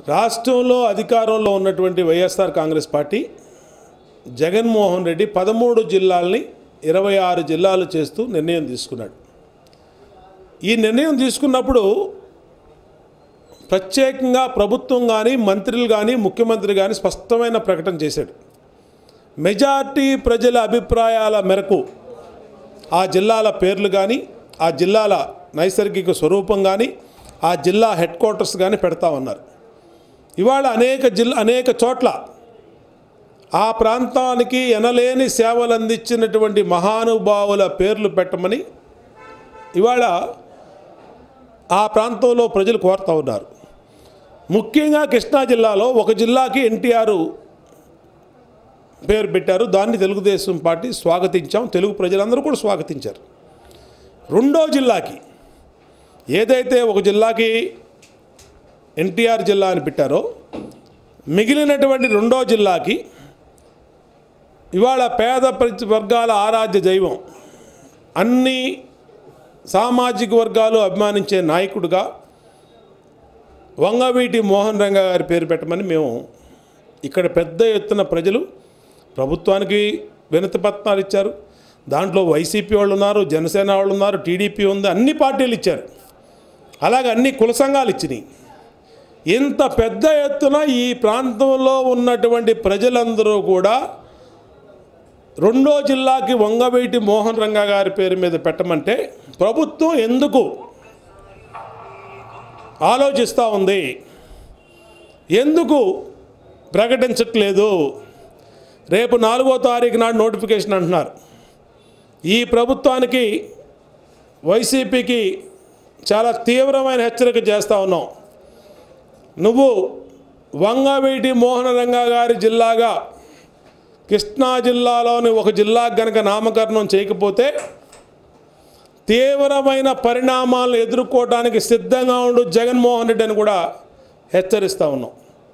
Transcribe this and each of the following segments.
రాష్ట్రంలో అధికారంలో ఉన్నటువంటి వైఎస్ఆర్ కాంగ్రెస్ పార్టీ జగన్మోహన్ రెడ్డి పదమూడు జిల్లాల్ని ఇరవై ఆరు జిల్లాలు చేస్తూ నిర్ణయం తీసుకున్నాడు ఈ నిర్ణయం తీసుకున్నప్పుడు ప్రత్యేకంగా ప్రభుత్వం కానీ మంత్రులు కానీ ముఖ్యమంత్రి కానీ స్పష్టమైన ప్రకటన చేశాడు మెజార్టీ ప్రజల అభిప్రాయాల మేరకు ఆ జిల్లాల పేర్లు కానీ ఆ జిల్లాల నైసర్గిక స్వరూపం కానీ ఆ జిల్లా హెడ్ క్వార్టర్స్ కానీ పెడతా ఉన్నారు ఇవాళ అనేక జిల్లా అనేక చోట్ల ఆ ప్రాంతానికి ఎనలేని సేవలు అందించినటువంటి మహానుభావుల పేర్లు పెట్టమని ఇవాళ ఆ ప్రాంతంలో ప్రజలు కోరుతూ ఉన్నారు ముఖ్యంగా కృష్ణా జిల్లాలో ఒక జిల్లాకి ఎన్టీఆర్ పేరు పెట్టారు దాన్ని తెలుగుదేశం పార్టీ స్వాగతించాం తెలుగు ప్రజలందరూ కూడా స్వాగతించారు రెండో జిల్లాకి ఏదైతే ఒక జిల్లాకి ఎన్టీఆర్ జిల్లా అని పెట్టారో మిగిలినటువంటి రెండో జిల్లాకి ఇవాళ పేద ప్రతి వర్గాల ఆరాధ్య దైవం అన్ని సామాజిక వర్గాలు అభిమానించే నాయకుడిగా వంగవీటి మోహన్ రంగ గారి పేరు పెట్టమని మేము ఇక్కడ పెద్ద ఎత్తున ప్రజలు ప్రభుత్వానికి వినతి పత్రాలు ఇచ్చారు దాంట్లో వైసీపీ వాళ్ళు ఉన్నారు జనసేన వాళ్ళు ఉన్నారు టీడీపీ ఉంది అన్ని పార్టీలు ఇచ్చారు అలాగే అన్ని కుల సంఘాలు ఇచ్చినాయి ఇంత పెద్ద ఎత్తున ఈ ప్రాంతంలో ఉన్నటువంటి ప్రజలందరూ కూడా రెండో జిల్లాకి వంగవీటి మోహన్ రంగ గారి పేరు మీద పెట్టమంటే ప్రభుత్వం ఎందుకు ఆలోచిస్తూ ఉంది ఎందుకు ప్రకటించట్లేదు రేపు నాలుగో తారీఖు నాడు నోటిఫికేషన్ అంటున్నారు ఈ ప్రభుత్వానికి వైసీపీకి చాలా తీవ్రమైన హెచ్చరిక చేస్తూ ఉన్నాం నువ్వు వంగవీటి మోహన రంగా గారి జిల్లాగా కృష్ణా జిల్లాలోని ఒక జిల్లాకు గనక నామకరణం చేయకపోతే తీవ్రమైన పరిణామాలను ఎదుర్కోవడానికి సిద్ధంగా ఉండు జగన్మోహన్ రెడ్డి అని కూడా హెచ్చరిస్తూ ఉన్నాం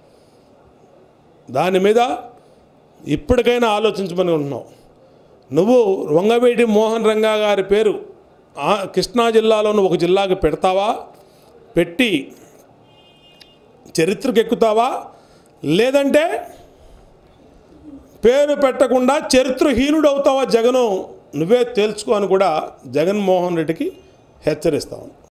దాని మీద ఇప్పటికైనా ఆలోచించమని ఉంటున్నాం నువ్వు వంగవీటి మోహన్ రంగా గారి పేరు ఆ కృష్ణా జిల్లాలోని ఒక జిల్లాకు పెడతావా పెట్టి చరిత్రకు ఎక్కుతావా లేదంటే పేరు పెట్టకుండా చరిత్రహీనుడు అవుతావా జగను నువ్వే తేల్చుకో అని కూడా జగన్మోహన్ రెడ్డికి హెచ్చరిస్తాను